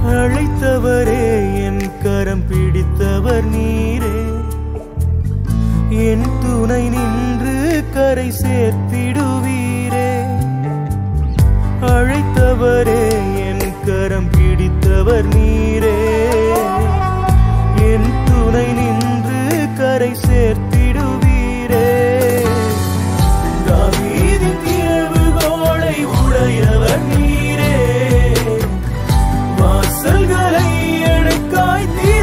அழைத்தவரே என் கரம் பிடித்தவர் நீரே என் துணை நின்று கரை சேர்த்திடுவீரே அழைத்தவரே என் கரம் பிடித்தவர் நீரே என் துணை நின்று கரை சேர்த்திடுவீரே தாவீதின் திறவுகோலை உடையவர் நீரே வாசல்களை எனக்காய் திறந்தீரே